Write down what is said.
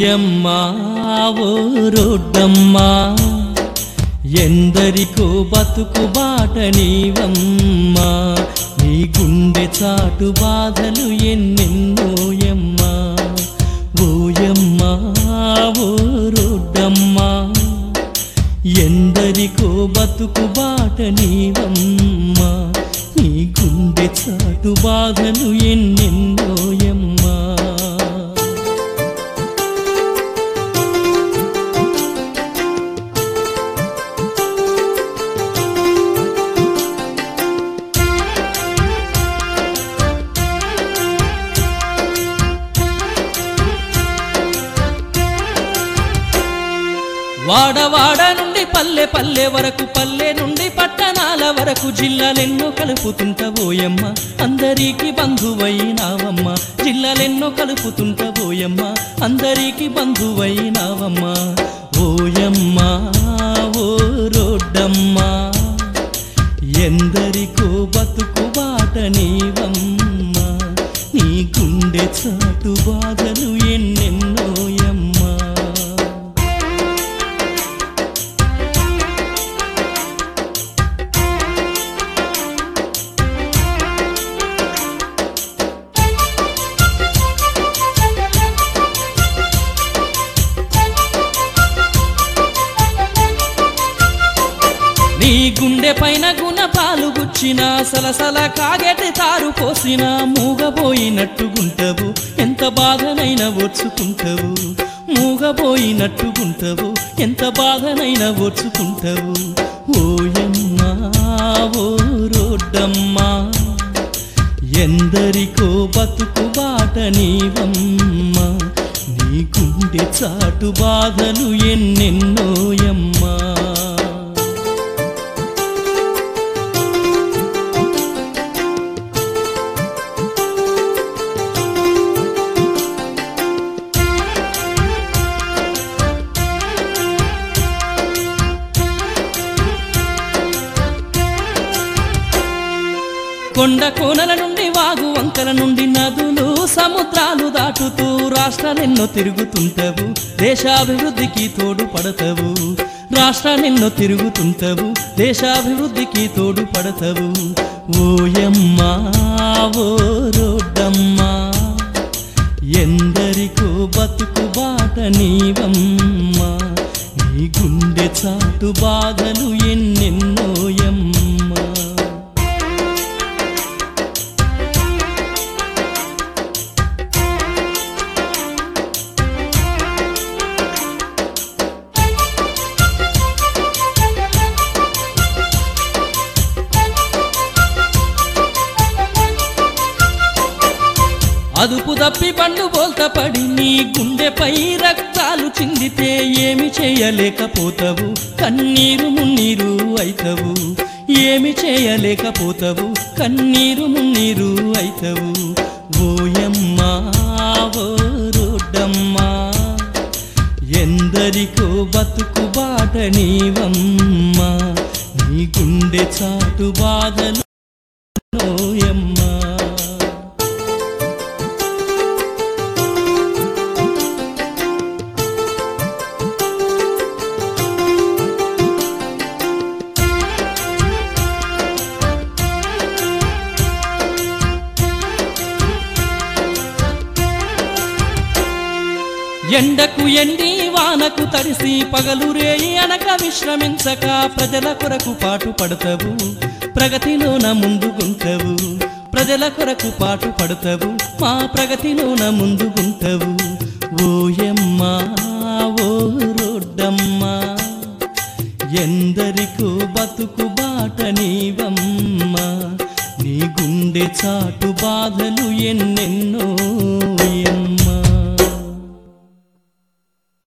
ఓయమ్మా ఓ రోడ్డమ్మా ఎందరికో బతుకు బాట నీవమ్మా నీ గుండె చాటు బాధలు ఎన్నెన్నోయమ్మా ఓయమ్మా ఓ రోడ్డమ్మా ఎందరికో బతుకు బాట నీవమ్మా నీ గుండె చాటు బాధలు ఎన్నెన్నోయమ్మా వాడవాడ నుండి పల్లె పల్లె వరకు పల్లె నుండి పట్టణాల వరకు జిల్లాలెన్నో కలుపుతుంటబోయమ్మ అందరికీ బంధువైనావమ్మ జిల్లాలెన్నో కలుపుతుంటబోయమ్మ అందరికీ బంధువైనావమ్మ ఓయమ్మ ఓ రోడ్డమ్మా ఎందరికో బతుకు బాట నీవమ్మా నీ గుండె చాటు బాధలు ఎన్నెన్నోయమ్మా నీ గుండె పైన గుణ పాలు గుచ్చిన సలసల కాగెటి తారు పోసిన మూగబోయినట్టుగుంటవు ఎంత బాధనైనా ఓర్చుకుంటవు మూగబోయినట్టుగుంటవు ఎంత బాధనైనా ఓర్చుకుంటవు ఓయమ్మా ఓ రోడ్డమ్మా ఎందరికో బతుకు బాట నీవమ్మా నీ గుండె చాటు బాధలు ఎన్నెన్నోయమ్మా కొండ కోనల నుండి వాగు వంకల నుండి నదులు సముద్రాలు దాటుతూ రాష్ట్రాలెన్నో తిరుగుతుంటవు దేశాభివృద్ధికి తోడు పడతవు రాష్ట్రాలెన్నో తిరుగుతుంటవు దేశాభివృద్ధికి తోడు పడతవు ఓయమ్మా ఓ రోడ్డమ్మా ఎందరికో బతుకు బాట నీవమ్మా నీ గుండె చాటు బాధలు ఎన్నెన్నోయమ్మా అదుపు తప్పి పండు బోల్త పడి నీ గుండెపై రక్తాలు చిందితే ఏమి చేయలేకపోతావు కన్నీరు మున్నీరు అయితవు ఏమి చేయలేకపోతావు కన్నీరు మున్నీరు అయితవు ఓయమ్మా ఓ రోడ్డమ్మా ఎందరికో బతుకు బాట నీవమ్మా నీ గుండె చాటు బాధలు నోయమ్మా ఎండకు ఎండి వానకు తడిసి పగలు రేయి అనక విశ్రమించక ప్రజల కొరకు పాటు పడతవు ప్రగతిలోన ముందుగుంటవు ప్రజల కొరకు పాటు పడతవు మా ప్రగతిలోన ముందుగుంటవు ఓయమ్మా ఓ రోడ్డమ్మా ఎందరికో బతుకు బాట నీవమ్మా నీ గుండె చాటు బాధలు ఎన్నెన్నో ఎమ్మా